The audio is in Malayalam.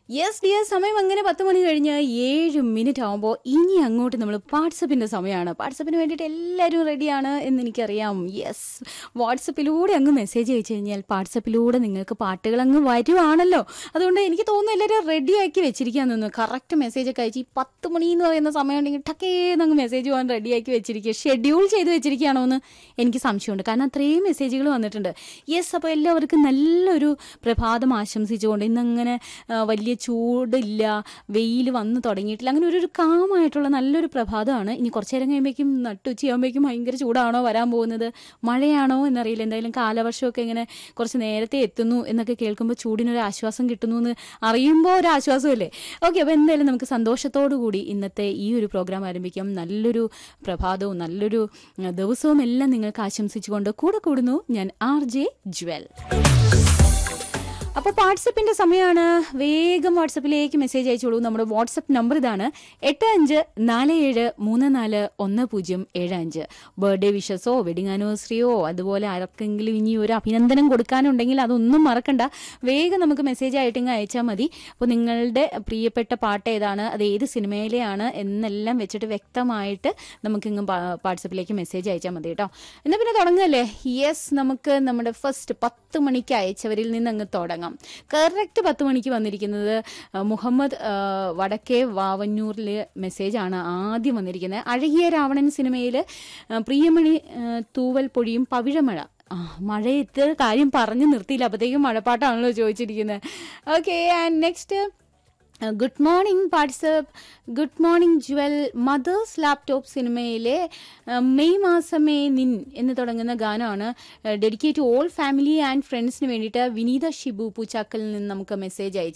യെസ് ഡിയർ സമയം അങ്ങനെ പത്ത് മണി കഴിഞ്ഞ് ഏഴ് മിനിറ്റ് ആകുമ്പോൾ ഇനി അങ്ങോട്ട് നമ്മൾ വാട്സപ്പിൻ്റെ സമയമാണ് വാട്സപ്പിന് വേണ്ടിയിട്ട് എല്ലാവരും റെഡിയാണ് എന്ന് എനിക്കറിയാം യെസ് വാട്സപ്പിലൂടെ അങ്ങ് മെസ്സേജ് അയച്ചു കഴിഞ്ഞാൽ വാട്സപ്പിലൂടെ നിങ്ങൾക്ക് പാട്ടുകൾ അങ്ങ് വരുവാണല്ലോ അതുകൊണ്ട് എനിക്ക് തോന്നുന്നു എല്ലാവരും റെഡിയാക്കി വെച്ചിരിക്കാൻ തോന്നുന്നു കറക്റ്റ് മെസ്സേജ് ഒക്കെ അയച്ച് ഈ പത്ത് മണി എന്ന് പറയുന്ന സമയം ഉണ്ടെങ്കിൽ ടക്കേന്ന് അങ്ങ് മെസ്സേജ് പോകാൻ റെഡിയാക്കി വെച്ചിരിക്കുക ഷെഡ്യൂൾ ചെയ്ത് വെച്ചിരിക്കുകയാണോ എന്ന് എനിക്ക് സംശയമുണ്ട് കാരണം അത്രയും മെസ്സേജുകൾ വന്നിട്ടുണ്ട് യെസ് അപ്പോൾ എല്ലാവർക്കും നല്ലൊരു പ്രഭാതം ആശംസിച്ചുകൊണ്ട് ഇന്നങ്ങനെ ആ, വലിയ ചൂടില്ല വെയിൽ വന്ന് തുടങ്ങിയിട്ടില്ല അങ്ങനെ ഒരു ഒരു കാമായിട്ടുള്ള നല്ലൊരു പ്രഭാതമാണ് ഇനി കുറച്ച് നേരം കഴിയുമ്പോഴേക്കും നട്ടുച്ചയാകുമ്പോഴേക്കും ഭയങ്കര ചൂടാണോ വരാൻ പോകുന്നത് മഴയാണോ എന്നറിയില്ല എന്തായാലും കാലവർഷമൊക്കെ ഇങ്ങനെ കുറച്ച് നേരത്തെ എത്തുന്നു എന്നൊക്കെ കേൾക്കുമ്പോൾ ചൂടിനൊരു ആശ്വാസം കിട്ടുന്നു എന്ന് അറിയുമ്പോൾ ഒരു ആശ്വാസമല്ലേ ഓക്കെ അപ്പോൾ എന്തായാലും നമുക്ക് സന്തോഷത്തോടു കൂടി ഇന്നത്തെ ഈ ഒരു പ്രോഗ്രാം ആരംഭിക്കാം നല്ലൊരു പ്രഭാതവും നല്ലൊരു ഉം, ദിവസവും എല്ലാം നിങ്ങൾക്ക് ആശംസിച്ചുകൊണ്ട് കൂടെ കൂടുന്നു ഞാൻ ആർ ജെ ജ്വൽ അപ്പോൾ വാട്സപ്പിന്റെ സമയമാണ് വേഗം വാട്സപ്പിലേക്ക് മെസ്സേജ് അയച്ചോളൂ നമ്മുടെ വാട്സപ്പ് നമ്പർ ഇതാണ് എട്ട് അഞ്ച് നാല് ഏഴ് മൂന്ന് നാല് ഒന്ന് പൂജ്യം ഏഴ് അഞ്ച് ബർത്ത്ഡേ വിഷസോ വെഡിങ് ആനിവേഴ്സറിയോ അതുപോലെ ആർക്കെങ്കിലും ഇനി ഒരു അഭിനന്ദനം കൊടുക്കാനുണ്ടെങ്കിൽ അതൊന്നും മറക്കണ്ട വേഗം നമുക്ക് മെസ്സേജ് ആയിട്ടിങ്ങ് അയച്ചാൽ മതി അപ്പോൾ നിങ്ങളുടെ പ്രിയപ്പെട്ട പാട്ട് ഏതാണ് അത് ഏത് സിനിമയിലെയാണ് എന്നെല്ലാം വെച്ചിട്ട് വ്യക്തമായിട്ട് നമുക്കിങ്ങ് വാട്സപ്പിലേക്ക് മെസ്സേജ് അയച്ചാൽ മതി കേട്ടോ എന്നാൽ പിന്നെ തുടങ്ങല്ലേ യെസ് നമുക്ക് നമ്മുടെ ഫസ്റ്റ് പത്ത് മണിക്ക് അയച്ചവരിൽ നിന്ന് അങ്ങ് തുടങ്ങാം കറക്റ്റ് പത്ത് മണിക്ക് വന്നിരിക്കുന്നത് ആ, മുഹമ്മദ് ആ, വടക്കേ വാവന്നൂരിൽ മെസ്സേജാണ് ആദ്യം വന്നിരിക്കുന്നത് അഴകിയ രാവണൻ സിനിമയിൽ പ്രിയമണി ആ, തൂവൽ പൊഴിയും പവിഴമഴ ആ മഴയത്ത് കാര്യം പറഞ്ഞു നിർത്തിയില്ല അപ്പോഴത്തേക്കും മഴപ്പാട്ടാണല്ലോ ചോദിച്ചിരിക്കുന്നത് okay and next good morning WhatsApp good morning jewel mothers laptop സിനിമയിലെ ആ, മെയ് മാസമേ നിൻ എന്ന് തുടങ്ങുന്ന ഗാനമാണ് ഡെഡിക്കേറ്റ് ഓൾ ഫാമിലി ആൻഡ് ഫ്രണ്ട്സിന് വേണ്ടിയിട്ട് വിനീത ഷിബു പൂച്ചാക്കലിൽ നിന്ന് നമുക്ക് മെസ്സേജ് അയച്ചു